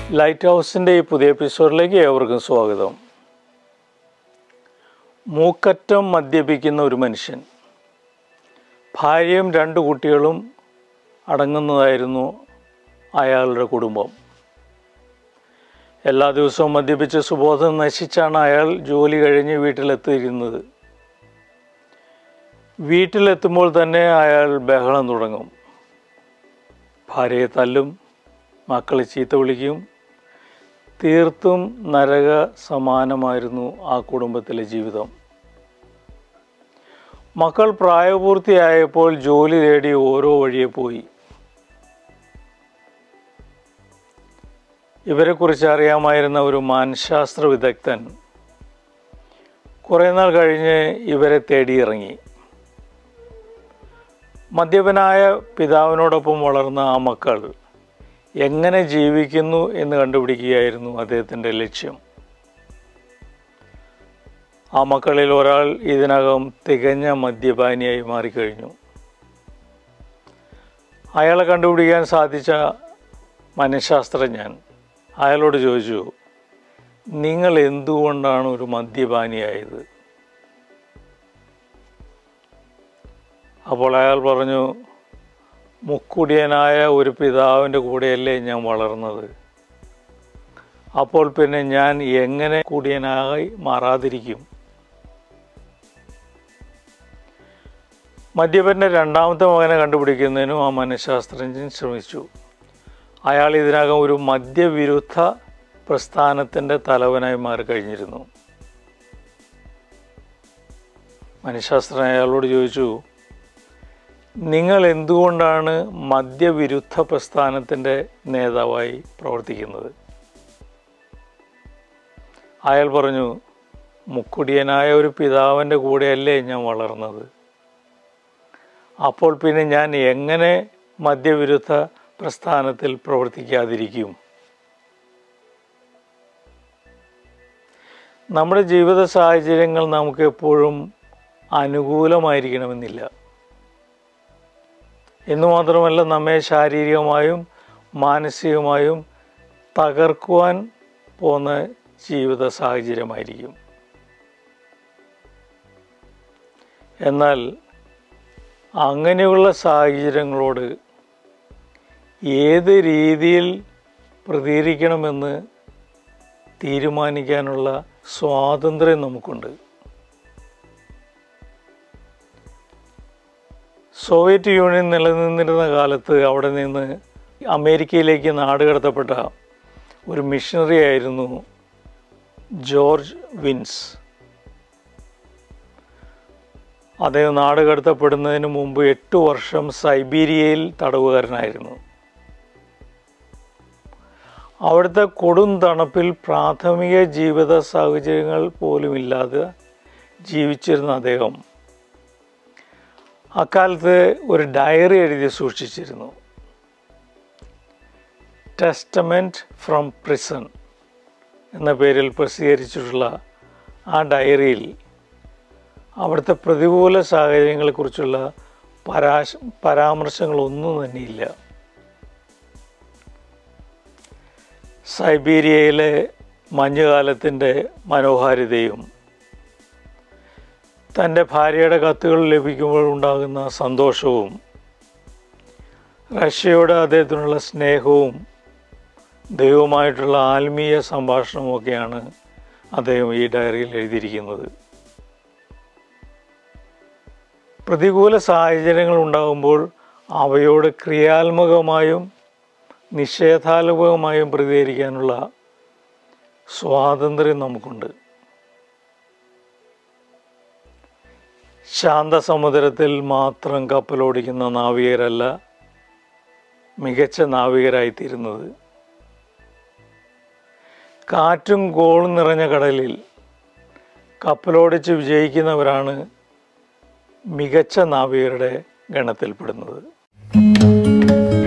light ഹൗസിൻ്റെ ഈ പുതിയ എപ്പിസോഡിലേക്ക് ഏവർക്കും സ്വാഗതം മൂക്കറ്റം മദ്യപിക്കുന്ന ഒരു മനുഷ്യൻ ഭാര്യയും രണ്ട് കുട്ടികളും അടങ്ങുന്നതായിരുന്നു അയാളുടെ കുടുംബം എല്ലാ ദിവസവും മദ്യപിച്ച് സുബോധം നശിച്ചാണ് അയാൾ ജോലി കഴിഞ്ഞ് വീട്ടിലെത്തിയിരുന്നത് വീട്ടിലെത്തുമ്പോൾ തന്നെ അയാൾ ബഹളം തുടങ്ങും ഭാര്യയെ തല്ലും മക്കളെ ചീത്ത വിളിക്കും തീർത്തും നരക സമാനമായിരുന്നു ആ കുടുംബത്തിലെ ജീവിതം മക്കൾ പ്രായപൂർത്തിയായപ്പോൾ ജോലി തേടി ഓരോ വഴിയെ പോയി ഇവരെക്കുറിച്ച് അറിയാമായിരുന്ന ഒരു മാനശാസ്ത്ര വിദഗ്ധൻ കുറേ നാൾ കഴിഞ്ഞ് ഇവരെ തേടിയിറങ്ങി മദ്യപനായ പിതാവിനോടൊപ്പം വളർന്ന ആ മക്കൾ എങ്ങനെ ജീവിക്കുന്നു എന്ന് കണ്ടുപിടിക്കുകയായിരുന്നു അദ്ദേഹത്തിൻ്റെ ലക്ഷ്യം ആ മക്കളിൽ ഒരാൾ ഇതിനകം തികഞ്ഞ മദ്യപാനിയായി മാറിക്കഴിഞ്ഞു അയാളെ കണ്ടുപിടിക്കാൻ സാധിച്ച മനഃശാസ്ത്രജ്ഞൻ അയാളോട് ചോദിച്ചു നിങ്ങൾ എന്തുകൊണ്ടാണ് ഒരു മദ്യപാനിയായത് അപ്പോൾ അയാൾ പറഞ്ഞു മുക്കുടിയനായ ഒരു പിതാവിൻ്റെ കൂടെയല്ലേ ഞാൻ വളർന്നത് അപ്പോൾ പിന്നെ ഞാൻ എങ്ങനെ കുടിയനായി മാറാതിരിക്കും മദ്യപൻ്റെ രണ്ടാമത്തെ മകനെ കണ്ടുപിടിക്കുന്നതിനും ആ മനഃശാസ്ത്രജ്ഞൻ ശ്രമിച്ചു അയാൾ ഇതിനകം ഒരു മദ്യവിരുദ്ധ പ്രസ്ഥാനത്തിൻ്റെ തലവനായി മാറിക്കഴിഞ്ഞിരുന്നു മനഃശാസ്ത്രജ്ഞൻ അയാളോട് ചോദിച്ചു നിങ്ങൾ എന്തുകൊണ്ടാണ് മദ്യവിരുദ്ധ പ്രസ്ഥാനത്തിൻ്റെ നേതാവായി പ്രവർത്തിക്കുന്നത് അയാൾ പറഞ്ഞു മുക്കുടിയനായ ഒരു പിതാവിൻ്റെ കൂടെയല്ലേ ഞാൻ വളർന്നത് അപ്പോൾ പിന്നെ ഞാൻ എങ്ങനെ മദ്യവിരുദ്ധ പ്രസ്ഥാനത്തിൽ പ്രവർത്തിക്കാതിരിക്കും നമ്മുടെ ജീവിത സാഹചര്യങ്ങൾ നമുക്ക് എപ്പോഴും അനുകൂലമായിരിക്കണമെന്നില്ല എന്നു മാത്രമല്ല നമ്മെ ശാരീരികമായും മാനസികമായും തകർക്കുവാൻ പോകുന്ന ജീവിത സാഹചര്യമായിരിക്കും എന്നാൽ അങ്ങനെയുള്ള സാഹചര്യങ്ങളോട് ഏത് രീതിയിൽ പ്രതികരിക്കണമെന്ന് തീരുമാനിക്കാനുള്ള സ്വാതന്ത്ര്യം നമുക്കുണ്ട് സോവിയറ്റ് യൂണിയൻ നിലനിന്നിരുന്ന കാലത്ത് അവിടെ നിന്ന് അമേരിക്കയിലേക്ക് നാടുകടത്തപ്പെട്ട ഒരു മിഷണറി ആയിരുന്നു ജോർജ് വിൻസ് അദ്ദേഹം നാടുകടത്തപ്പെടുന്നതിന് മുമ്പ് എട്ട് വർഷം സൈബീരിയയിൽ തടവുകാരനായിരുന്നു അവിടുത്തെ കൊടും തണുപ്പിൽ പ്രാഥമിക ജീവിത സാഹചര്യങ്ങൾ പോലുമില്ലാതെ ജീവിച്ചിരുന്ന അദ്ദേഹം അക്കാലത്ത് ഒരു ഡയറി എഴുതി സൂക്ഷിച്ചിരുന്നു ടെസ്റ്റമെൻറ്റ് ഫ്രം പ്രിസൺ എന്ന പേരിൽ പ്രസിദ്ധീകരിച്ചിട്ടുള്ള ആ ഡയറിയിൽ അവിടുത്തെ പ്രതികൂല സാഹചര്യങ്ങളെക്കുറിച്ചുള്ള പരാശ പരാമർശങ്ങളൊന്നും തന്നെയില്ല സൈബീരിയയിലെ മഞ്ഞുകാലത്തിൻ്റെ മനോഹാരിതയും തൻ്റെ ഭാര്യയുടെ കത്തുകൾ ലഭിക്കുമ്പോൾ ഉണ്ടാകുന്ന സന്തോഷവും റഷ്യയോട് അദ്ദേഹത്തിനുള്ള സ്നേഹവും ദൈവവുമായിട്ടുള്ള ആത്മീയ സംഭാഷണമൊക്കെയാണ് അദ്ദേഹം ഈ ഡയറിയിൽ എഴുതിയിരിക്കുന്നത് പ്രതികൂല സാഹചര്യങ്ങൾ ഉണ്ടാകുമ്പോൾ അവയോട് ക്രിയാത്മകമായും നിഷേധാത്മകമായും പ്രതികരിക്കാനുള്ള സ്വാതന്ത്ര്യം നമുക്കുണ്ട് ശാന്തസമുദ്രത്തിൽ മാത്രം കപ്പലോടിക്കുന്ന നാവികരല്ല മികച്ച നാവികരായിത്തീരുന്നത് കാറ്റും കോളും നിറഞ്ഞ കടലിൽ കപ്പലോടിച്ച് വിജയിക്കുന്നവരാണ് മികച്ച നാവികരുടെ ഗണത്തിൽപ്പെടുന്നത്